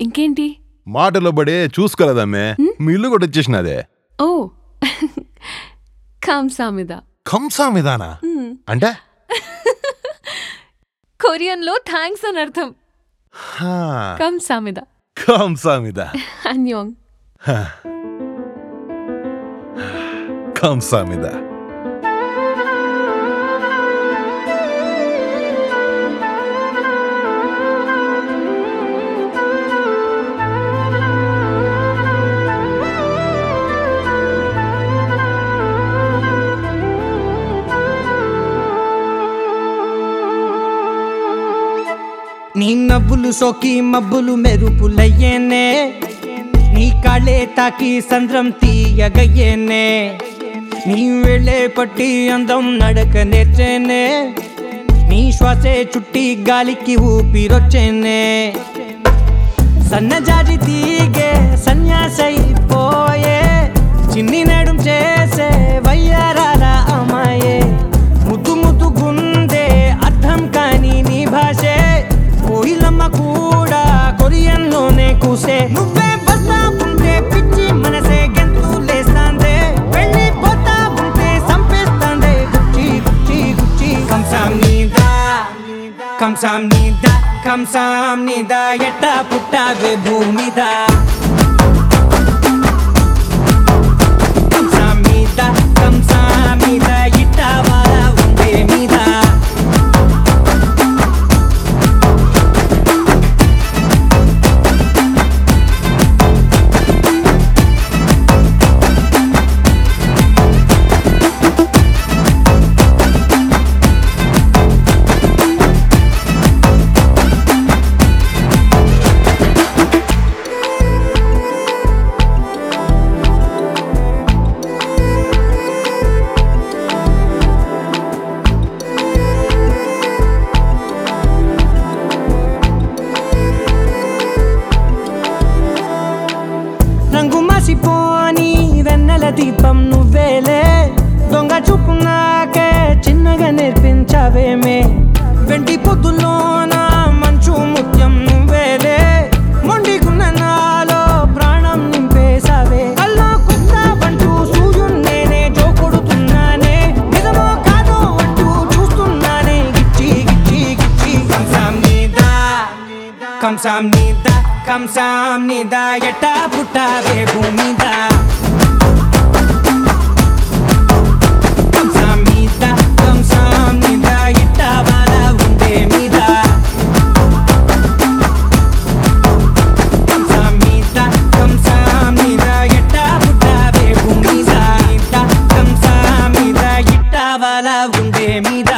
ఇంకేంటి మాటలో పడే చూసుకోలేదమ్మే మీ ఇల్లు కూడా వచ్చేసినదే ఓ కాంసామిద కంసా విధాన అంటే కొరియన్లో థ్యాంక్స్ అని అర్థం హా, కంసామిద కంసా మీద అన్యోంగ్ కంసా మీద నీ నవ్వులు సోకి మబ్బులు మెరుపులయ్యేనే నీ కాళ్ళే తాకి సంద్రం తీయగయ్యేనే నీ వెళ్ళే పట్టి అందం నడక నేర్చేనే నీ శ్వాసే చుట్టి గాలికి ఊపిరొచ్చేనే సన్నజాజి తీగే సన్యాసైపోయే చిన్ని నడుం చేసే వయ్యారాల అమ్మాయే ముద్దు ముద్దు గుందే అర్థం కాని నీ భాషే కోయిలమ్మ కూడా కొరియన్లోనే కూసే నువ్వే బస్తా ఉంటే పిచ్చి మనసే గెంతు లేస్తాందే వెళ్ళిపోతా ఉంటే సంపేస్తాందే గుచ్చి గుచ్చి గుచ్చి కంసాం నీదా కంసాం నీదా కంసాం నీదా ఎట్ట పుట్టావే భూమిదా కంసాం మీద కంసాం మీద ఇట్ట వాల ఉండే మీద రంగు మాసిపోని వెన్నెల దీపం నువ్వేలే దొంగ చూపు నాకే చిన్నగా నేర్పించావేమే వెంటి పొద్దుల్లోన మంచు ముత్యం నువ్వేలే మొండిగున్న నాలో ప్రాణం నింపేశావే కల్లో కొత్త అంటూ సూర్యున్నేనే జోకొడుతున్నానే నిజమో కాదో అంటూ చూస్తున్నానే గిచ్చి గిచ్చి గిచ్చి కంసాం నీదా కంసాం నీద కంసాం నీద ఎట్ట పుట్టావే భూమిద కంసాం మీద కంసాం నీద ఎట్ట బాల ఉండే మీద కంసాం మీద కంసాం నీద ఎట్ట పుట్టావే భూమిద కంసాం మీద ఎట్ట బాల ఉండే మీద